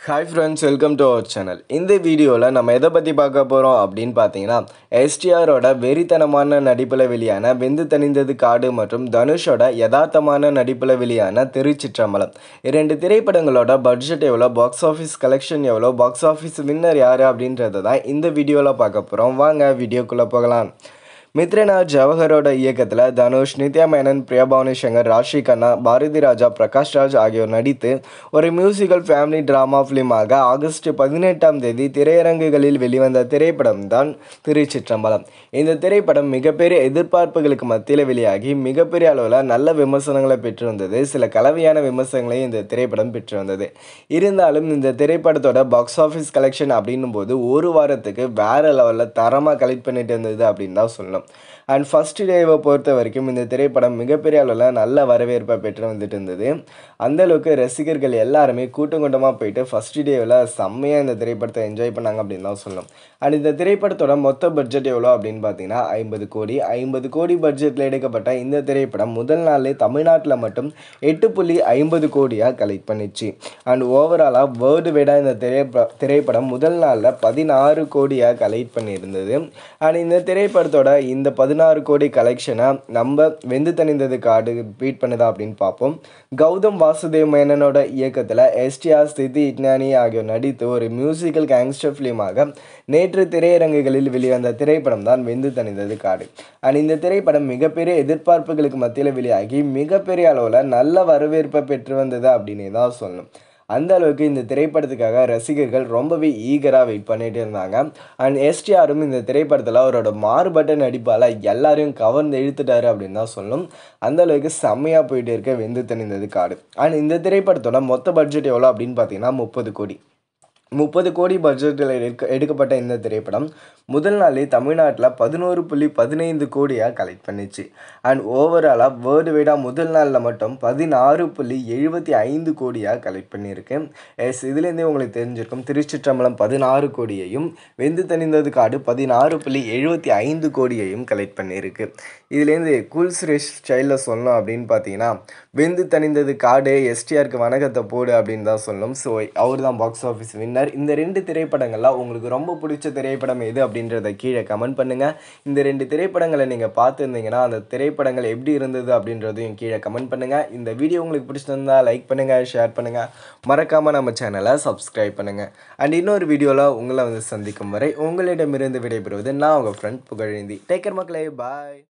hi friends welcome to our channel இந்த வீடியோவில் நம்ம எதை பற்றி பார்க்க போகிறோம் அப்படின்னு பார்த்தீங்கன்னா எஸ்டிஆரோட வெறித்தனமான நடிப்பில் வெளியான வெந்து தணிந்தது காடு மற்றும் தனுஷோட யதார்த்தமான நடிப்பில் வெளியான திருச்சிற்றம்பலம் இரண்டு திரைப்படங்களோட பட்ஜெட் எவ்வளோ பாக்ஸ் ஆஃபீஸ் கலெக்ஷன் எவ்வளோ பாக்ஸ் ஆஃபீஸ் வின்னர் யார் அப்படின்றத தான் இந்த வீடியோவில் பார்க்க போகிறோம் வாங்க வீடியோக்குள்ளே போகலாம் மித்ரநாத் ஜவஹரோட இயக்கத்தில் தனுஷ் நித்யா மேனன் பிரியா பவானி சங்கர் ராஷி கண்ணா பாரதி ராஜா பிரகாஷ் ராஜ் ஆகியோர் நடித்து ஒரு மியூசிக்கல் ஃபேமிலி ட்ராமா ஃபிலிமாக ஆகஸ்ட் பதினெட்டாம் தேதி திரையரங்குகளில் வெளிவந்த திரைப்படம் தான் திருச்சிற்றம்பலம் இந்த திரைப்படம் மிகப்பெரிய எதிர்பார்ப்புகளுக்கு மத்தியில் வெளியாகி மிகப்பெரிய அளவில் நல்ல விமர்சனங்களை பெற்று வந்தது சில கலவையான விமர்சனங்களையும் இந்த திரைப்படம் பெற்று வந்தது இருந்தாலும் இந்த திரைப்படத்தோட பாக்ஸ் ஆஃபீஸ் கலெக்ஷன் அப்படின்னும் போது ஒரு வாரத்துக்கு வேற லெவலில் தரமாக கலெக்ட் பண்ணிட்டு இருந்தது அப்படின்னு தான் சொல்லணும் அண்ட் ஃபஸ்ட் டேவை பொறுத்த வரைக்கும் இந்த திரைப்படம் மிகப்பெரிய அளவில் நல்ல வரவேற்பை பெற்று வந்துட்டு இருந்தது அந்த அளவுக்கு ரசிகர்கள் எல்லாருமே கூட்டம் கூட்டமாக போயிட்டு ஃபஸ்ட் டேவில் செம்மையாக இந்த திரைப்படத்தை என்ஜாய் பண்ணாங்க அப்படின்னு தான் சொல்லணும் அண்ட் இந்த திரைப்படத்தோட மொத்த பட்ஜெட் எவ்வளோ அப்படின்னு பார்த்தீங்கன்னா ஐம்பது கோடி ஐம்பது கோடி பட்ஜெட்டில் எடுக்கப்பட்ட இந்த திரைப்படம் முதல் நாள்லே தமிழ்நாட்டில் மட்டும் எட்டு புள்ளி ஐம்பது கோடியாக கலெக்ட் பண்ணிச்சு அண்ட் ஓவராலாக வேர்ல்டு வைடாக இந்த திரைப்ப திரைப்படம் முதல் நாளில் பதினாறு கோடியாக கலெக்ட் பண்ணியிருந்தது அண்ட் இந்த திரைப்படத்தோட இந்த பதினாறு கோடி கலெக்ஷனை நம்ம வெந்து தணிந்தது காடு பீட் பண்ணுதா அப்படின்னு பார்ப்போம் கௌதம் வாசுதேவ் மேனனோட இயக்கத்தில் எஸ்டிஆர் ஸ்திதி இட்னானி ஆகியோர் நடித்து ஒரு மியூசிக்கல் கேங்ஸ்டர் ஃபிலிமாக நேற்று திரையரங்குகளில் வெளிவந்த திரைப்படம் தான் வெந்து தணிந்தது காடு அண்ட் இந்த திரைப்படம் மிகப்பெரிய எதிர்பார்ப்புகளுக்கு மத்தியில் வெளியாகி மிகப்பெரிய அளவில் நல்ல வரவேற்பை பெற்று வந்தது அப்படின்னே தான் சொல்லணும் அந்த அளவுக்கு இந்த திரைப்படத்துக்காக ரசிகர்கள் ரொம்பவே ஈகராக வெயிட் பண்ணிட்டு இருந்தாங்க அண்ட் எஸ்டிஆரும் இந்த திரைப்படத்தில் அவரோட மாறுபட்ட நடிப்பால் எல்லாரையும் கவர்ந்து இழுத்துட்டாரு அப்படின்னு தான் சொல்லணும் அந்த அளவுக்கு செம்மையாக போயிட்டு இருக்க வெந்து தணிந்தது காடு அண்ட் இந்த திரைப்படத்தோட மொத்த பட்ஜெட் எவ்வளோ அப்படின்னு பார்த்தீங்கன்னா முப்பது கோடி முப்பது கோடி பட்ஜெட்டில் எடுக்க எடுக்கப்பட்ட இந்த திரைப்படம் முதல் நாளே தமிழ்நாட்டில் பதினோரு புள்ளி பதினைந்து கோடியாக கலெக்ட் பண்ணிச்சு அண்ட் ஓவராலாக வேர்ல்டு வைடாக முதல் நாளில் மட்டும் பதினாறு புள்ளி எழுபத்தி ஐந்து கோடியாக கலெக்ட் பண்ணியிருக்கு எஸ் இதுலேருந்தே உங்களுக்கு தெரிஞ்சிருக்கும் திருச்சிற்றம்பலம் பதினாறு கோடியையும் வெந்து தணிந்தது காடு பதினாறு புள்ளி எழுபத்தி ஐந்து கோடியையும் கலெக்ட் பண்ணியிருக்கு இதுலேருந்து கூல் சுரேஷ் ஸ்டைலில் சொல்லணும் அப்படின்னு பார்த்தீங்கன்னா வெந்து தணிந்தது காடு எஸ்டிஆருக்கு வணக்கத்தை போடு அப்படின்னு தான் சொல்லணும் ஸோ அவர் தான் பாக்ஸ் ஆஃபீஸ் வின்னர் இந்த ரெண்டு திரைப்படங்கள்லாம் உங்களுக்கு ரொம்ப பிடிச்ச திரைப்படம் எது அப்படின்றத கீழே கமெண்ட் பண்ணுங்கள் இந்த ரெண்டு திரைப்படங்களை நீங்கள் பார்த்துருந்தீங்கன்னா அந்த திரைப்படங்கள் எப்படி இருந்தது அப்படின்றதையும் கீழே கமெண்ட் பண்ணுங்கள் இந்த வீடியோ உங்களுக்கு பிடிச்சிருந்தா லைக் பண்ணுங்கள் ஷேர் பண்ணுங்கள் மறக்காமல் நம்ம சேனலை சப்ஸ்கிரைப் பண்ணுங்கள் அண்ட் இன்னொரு வீடியோவில் உங்களை வந்து சந்திக்கும் வரை உங்களிடமிருந்து விடைபெறுவது நான் உங்கள் ஃப்ரெண்ட் புகழேந்தி டேக்கர் மக்களே பாய்